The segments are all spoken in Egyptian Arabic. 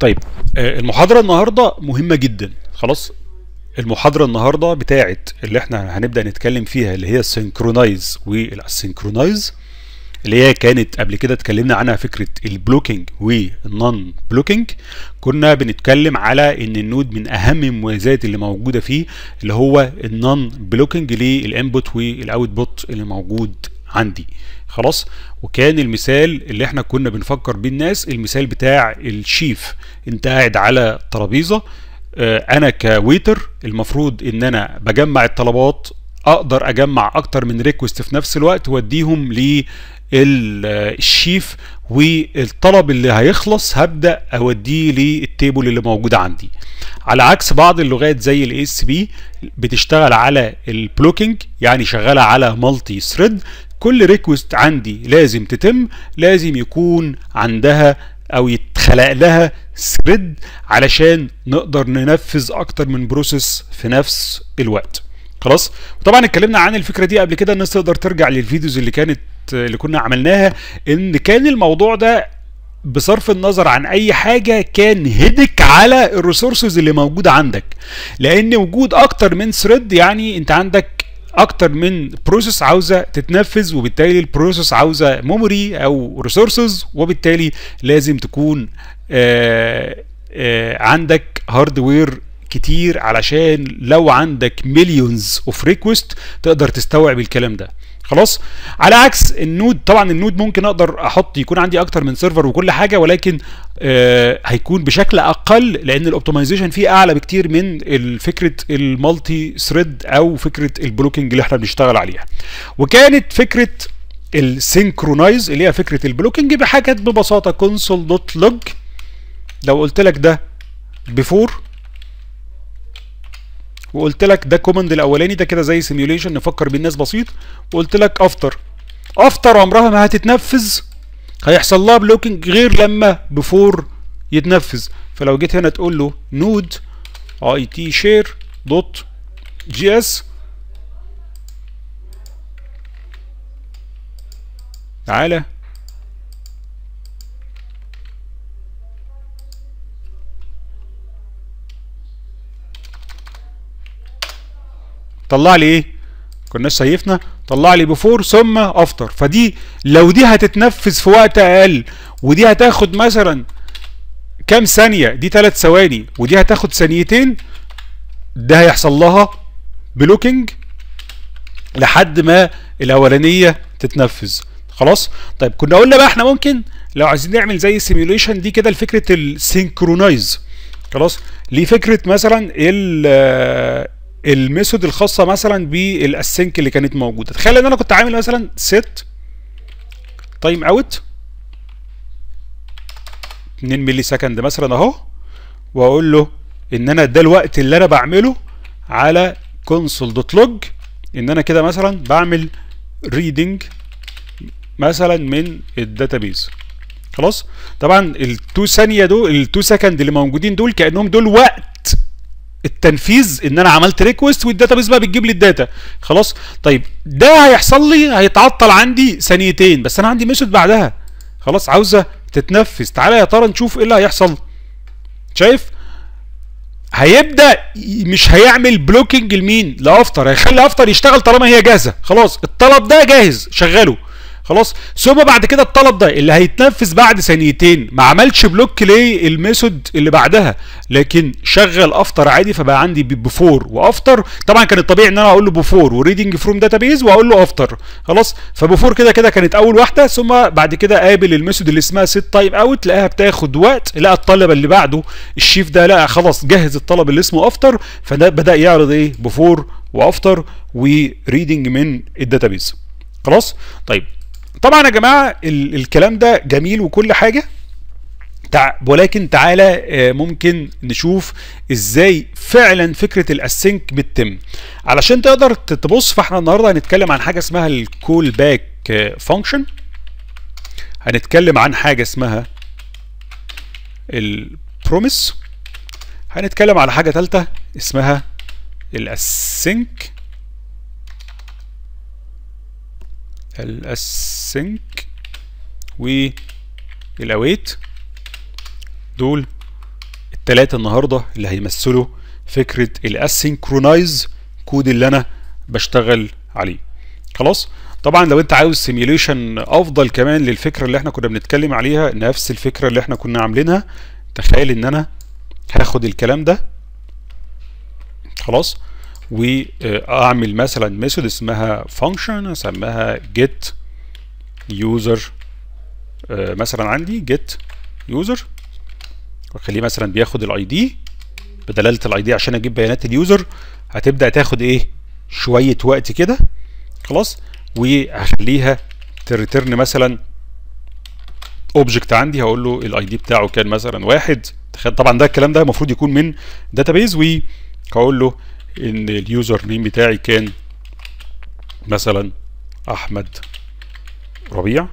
طيب آه، المحاضرة النهاردة مهمة جدا خلاص المحاضرة النهاردة بتاعت اللي احنا هنبدأ نتكلم فيها اللي هي السينكرونايز والاسينكرونايز اللي هي كانت قبل كده اتكلمنا عنها فكرة البلوكينج والنون بلوكينج كنا بنتكلم على ان النود من اهم المميزات اللي موجودة فيه اللي هو النون بلوكينج للانبوت والاوتبوت اللي موجود عندي خلاص وكان المثال اللي احنا كنا بنفكر بيه الناس المثال بتاع الشيف انت قاعد على ترابيزه اه انا كويتر المفروض ان انا بجمع الطلبات اقدر اجمع اكتر من ريكوست في نفس الوقت واديهم للشيف والطلب اللي هيخلص هبدا اوديه للتيبل اللي موجود عندي على عكس بعض اللغات زي الاي اس بي بتشتغل على البلوكينج يعني شغاله على مالتي ثريد كل ريكوست عندي لازم تتم لازم يكون عندها او يتخلق لها ثريد علشان نقدر ننفذ اكتر من بروسيس في نفس الوقت خلاص وطبعا اتكلمنا عن الفكره دي قبل كده الناس تقدر ترجع للفيديوز اللي كانت اللي كنا عملناها ان كان الموضوع ده بصرف النظر عن اي حاجه كان هدك على الريسورسز اللي موجوده عندك لان وجود اكتر من ثريد يعني انت عندك اكتر من بروسيس عاوزه تتنفذ وبالتالي البروسيس عاوزه ميموري او ريسورسز وبالتالي لازم تكون آآ آآ عندك هاردوير كتير علشان لو عندك مليونز اوف ريكوست تقدر تستوعب الكلام ده خلاص على عكس النود طبعا النود ممكن اقدر احط يكون عندي اكتر من سيرفر وكل حاجه ولكن آه هيكون بشكل اقل لان الاوبتمايزيشن فيه اعلى بكتير من فكره المالتي ثريد او فكره البلوكينج اللي احنا بنشتغل عليها وكانت فكره السينكرونايز اللي هي فكره البلوكينج بحاجه ببساطه كونسول دوت لوج لو قلت لك ده بيفور وقلت لك ده كوماند الاولاني ده كده زي سيميوليشن نفكر بيه الناس بسيط وقلت لك افتر افتر عمرها ما هتتنفذ هيحصل لها بلوكينج غير لما بفور يتنفذ فلو جيت هنا تقول له نود اي تي شير دوت جي اس تعالى طلع لي ايه كناش شايفنا طلع لي بفور ثم افتر فدي لو دي هتتنفذ في وقت اقل ودي هتاخد مثلا كام ثانيه دي 3 ثواني ودي هتاخد ثانيتين ده هيحصل لها بلوكينج لحد ما الاولانيه تتنفذ خلاص طيب كنا قلنا بقى احنا ممكن لو عايزين نعمل زي السيميوليشن دي كده لفكره السينكرونايز خلاص لفكره مثلا ال الميثود الخاصه مثلا بالاسync اللي كانت موجوده تخيل ان انا كنت عامل مثلا set تايم اوت 2 ملي سكند مثلا اهو واقول له ان انا ده الوقت اللي انا بعمله على console دوت لوج ان انا كده مثلا بعمل reading مثلا من الداتابيز خلاص طبعا التو ثانيه دول التو سكند اللي موجودين دول كانهم دول وقت التنفيذ ان انا عملت ريكوست والداتابيس بقى بتجيب لي الداتا خلاص طيب ده هيحصل لي هيتعطل عندي ثانيتين بس انا عندي ميثود بعدها خلاص عاوزه تتنفذ تعالى يا ترى نشوف ايه اللي هيحصل شايف هيبدا مش هيعمل بلوكينج لمين لافتر هيخلي افتر يشتغل طالما هي جاهزه خلاص الطلب ده جاهز شغله خلاص ثم بعد كده الطلب ده اللي هيتنفذ بعد ثانيتين ما عملش بلوك للميثود اللي بعدها لكن شغل افتر عادي فبقى عندي بفور وافتر طبعا كان الطبيعي ان انا اقول له بفور وريدنج فروم داتابيز واقول له افتر خلاص فبفور كده كده كانت اول واحده ثم بعد كده قابل الميثود اللي اسمها سيت تايم اوت لقاها بتاخد وقت لقى الطلب اللي بعده الشيف ده لقى خلاص جهز الطلب اللي اسمه افتر فده بدا يعرض ايه بفور وافتر وريدنج من الداتابيز خلاص طيب طبعا يا جماعه الكلام ده جميل وكل حاجه تع... ولكن تعالى ممكن نشوف ازاي فعلا فكره الاسync بتتم علشان تقدر تبص فاحنا النهارده هنتكلم عن حاجه اسمها الكول باك فانكشن هنتكلم عن حاجه اسمها البروميس هنتكلم على حاجه ثالثه اسمها الاسync الاسync والاويت دول التلاتة النهارده اللي هيمثلوا فكره الاسynchronized كود اللي انا بشتغل عليه خلاص طبعا لو انت عاوز سيميوليشن افضل كمان للفكره اللي احنا كنا بنتكلم عليها نفس الفكره اللي احنا كنا عاملينها تخيل ان انا هاخد الكلام ده خلاص واعمل مثلا ميثود اسمها فانكشن اسميها get user مثلا عندي get user واخليه مثلا بياخد الاي دي بدلاله الاي دي عشان اجيب بيانات اليوزر هتبدا تاخد ايه شويه وقت كده خلاص وهخليها تريترن مثلا اوبجكت عندي هقول له الاي دي بتاعه كان مثلا واحد تخيل طبعا ده الكلام ده المفروض يكون من داتابيز وهقول له ان اليوزر نيم بتاعي كان مثلا احمد ربيع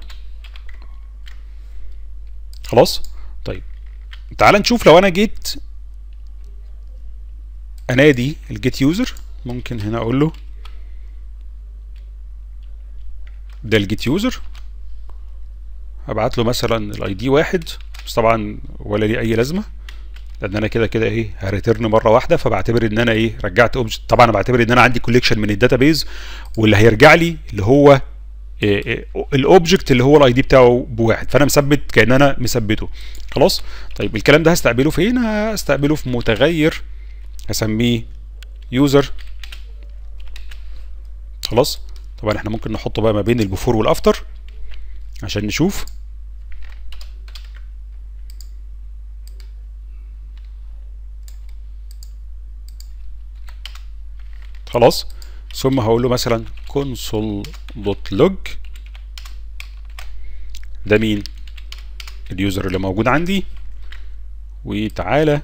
خلاص طيب تعال نشوف لو انا جيت انادي الجيت يوزر ممكن هنا اقول له ده الجيت يوزر هبعت له مثلا الاي دي واحد بس طبعا ولا ليه اي لازمه لان انا كده كده ايه هريترن مره واحده فبعتبر ان انا ايه رجعت اوبجكت طبعا انا بعتبر ان انا عندي كوليكشن من الداتابيز واللي هيرجع لي اللي هو إيه إيه الاوبجكت اللي هو الاي دي بتاعه بواحد فانا مثبت كان انا مثبته خلاص طيب الكلام ده هستقبله فين هستقبله في متغير هسميه يوزر خلاص طبعا احنا ممكن نحطه بقى ما بين البفور والافتر عشان نشوف خلاص ثم هقول له مثلا console.log ده مين اليوزر اللي موجود عندي وتعالى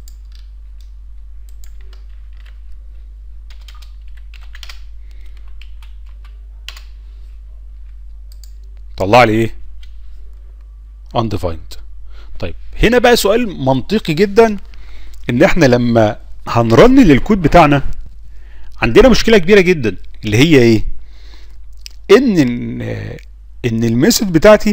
طلع لي ايه undefined طيب هنا بقى سؤال منطقي جدا ان احنا لما هنرن للكود بتاعنا عندنا مشكله كبيره جدا اللي هي ايه ان ان الميثود بتاعتي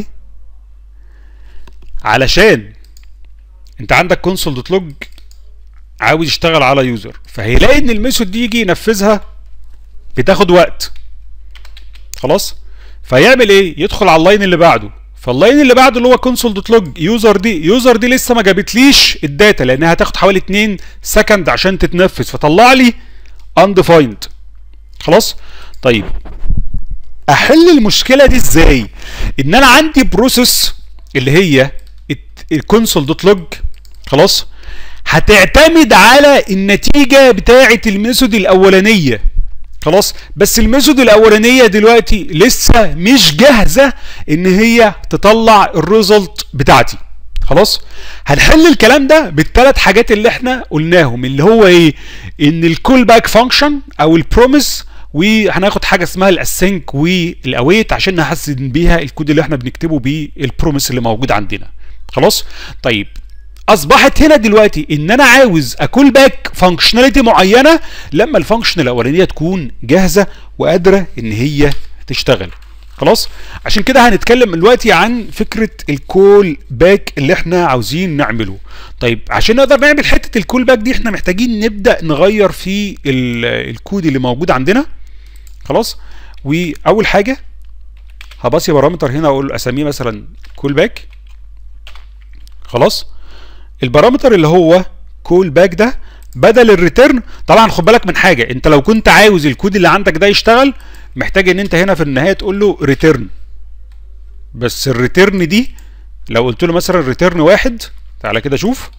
علشان انت عندك كونسول دوت لوج عاوز يشتغل على يوزر فهيلاقي ان الميثود دي يجي ينفذها بتاخد وقت خلاص فيعمل ايه يدخل على اللاين اللي بعده فاللاين اللي بعده اللي هو كونسول دوت لوج يوزر دي يوزر دي لسه ما جابتليش الداتا لانها هتاخد حوالي 2 سكند عشان تتنفذ فطلع لي undefined خلاص طيب احل المشكله دي ازاي ان انا عندي بروسيس اللي هي الكونسول دوت لوج خلاص هتعتمد على النتيجه بتاعه الميثود الاولانيه خلاص بس الميثود الاولانيه دلوقتي لسه مش جاهزه ان هي تطلع الريزلت بتاعتي خلاص هنحل الكلام ده بالثلاث حاجات اللي احنا قلناهم اللي هو ايه ان الكول باك فانكشن او البروميس وهناخد حاجه اسمها الاسync والاويت عشان نحسن بيها الكود اللي احنا بنكتبه بيه البروميس اللي موجود عندنا خلاص طيب اصبحت هنا دلوقتي ان انا عاوز اكول باك فانكشناليتي معينه لما الفانكشن الاولانيه تكون جاهزه وقادره ان هي تشتغل خلاص عشان كده هنتكلم دلوقتي عن فكره الكول باك اللي احنا عاوزين نعمله طيب عشان نقدر نعمل حته الكول باك دي احنا محتاجين نبدا نغير في الكود اللي موجود عندنا خلاص واول حاجه هبصي بارامتر هنا اقول اسميه مثلا كول باك خلاص البارامتر اللي هو كول باك ده بدل الريتيرن طبعا خد بالك من حاجه انت لو كنت عاوز الكود اللي عندك ده يشتغل محتاج ان انت هنا في النهايه تقول له ريتيرن بس الريتيرن دي لو قلت له مثلا ريتيرن واحد تعالى كده شوف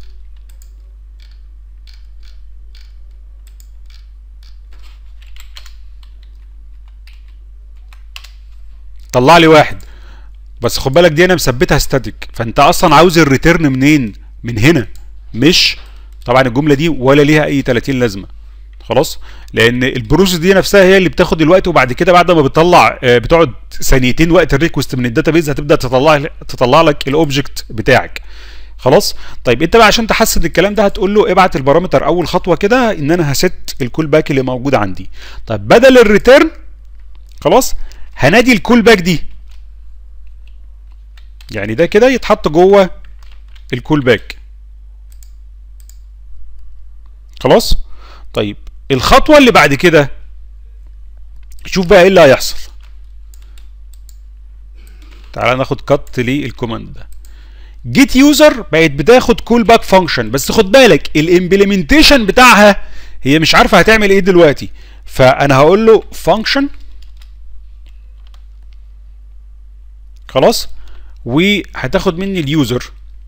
طلع لي واحد بس خد بالك دي انا مثبتها ستاتيك فانت اصلا عاوز الريتيرن منين من هنا مش طبعا الجمله دي ولا ليها اي 30 لازمه خلاص لان البروسيس دي نفسها هي اللي بتاخد الوقت وبعد كده بعد ما بتطلع بتقعد ثانيتين وقت الريكوست من الداتابيز هتبدا تطلع تطلع لك الاوبجكت بتاعك خلاص طيب انت بقى عشان تحسن الكلام ده هتقول له ابعت البارامتر اول خطوه كده ان انا هست الكول باك اللي موجود عندي طيب بدل الريتيرن خلاص هنادي الكول باك دي يعني ده كده يتحط جوه الكول باك خلاص طيب الخطوه اللي بعد كده شوف بقى ايه اللي هيحصل تعالى ناخد كت للكوماند ده جيت يوزر بقت بتاخد كول باك فانكشن بس خد بالك الامبلمنتيشن بتاعها هي مش عارفه هتعمل ايه دلوقتي فانا هقول له فانكشن خلاص وهتاخد مني اليوزر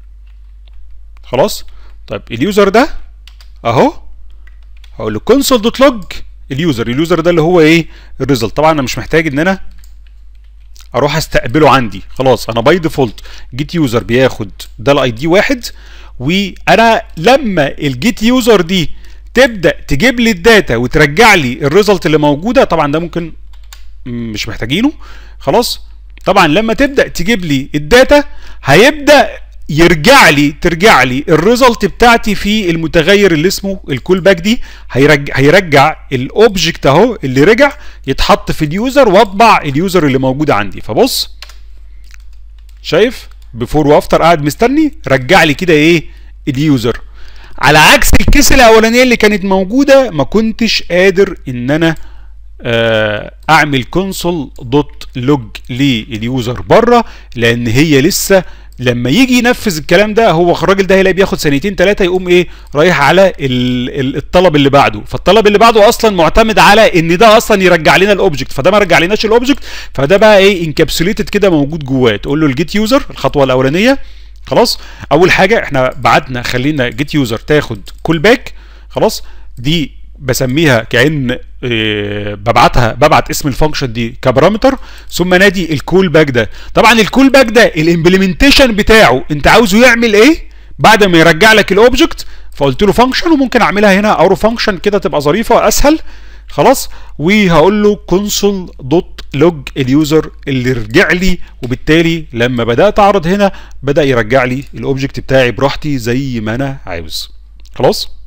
خلاص طيب اليوزر ده اهو هقول له كونسول دوت لوج اليوزر اليوزر ده اللي هو ايه الريزلت طبعا انا مش محتاج ان انا اروح استقبله عندي خلاص انا باي ديفولت جيت يوزر بياخد ده الاي دي واحد وانا لما الجيت يوزر دي تبدا تجيب لي الداتا وترجع لي الريزلت اللي موجوده طبعا ده ممكن مش محتاجينه خلاص طبعا لما تبدا تجيب لي الداتا هيبدا يرجع لي ترجع لي الريزلت بتاعتي في المتغير اللي اسمه الكول باك دي هيرجع هيرجع الاوبجكت اهو اللي رجع يتحط في اليوزر واطبع اليوزر اللي موجود عندي فبص شايف بفور وافتر قاعد مستني رجع لي كده ايه اليوزر على عكس الكيس الاولانيه اللي كانت موجوده ما كنتش قادر ان انا اعمل كونسول دوت لوج لليوزر بره لان هي لسه لما يجي ينفذ الكلام ده هو الراجل ده هيلاقي بياخد ثانيتين ثلاثه يقوم ايه رايح على الطلب اللي بعده فالطلب اللي بعده اصلا معتمد على ان ده اصلا يرجع لنا الاوبجكت فده ما رجع لناش الاوبجكت فده بقى ايه انكابسوليتد كده موجود جواه تقول له الجيت يوزر الخطوه الاولانيه خلاص اول حاجه احنا بعتنا خلينا جيت يوزر تاخد كول باك خلاص دي بسميها كأن إيه ببعتها ببعت اسم الفانكشن دي كبارامتر ثم نادي الكول باك ده طبعا الكول باك ده الامبلمنتيشن بتاعه انت عاوزه يعمل ايه بعد ما يرجع لك الاوبجكت فقلت له فانكشن وممكن اعملها هنا اورو فانكشن كده تبقى ظريفه اسهل خلاص وهقول له كونسول دوت لوج اليوزر اللي رجع لي وبالتالي لما بدات اعرض هنا بدا يرجع لي الاوبجكت بتاعي براحتي زي ما انا عاوز خلاص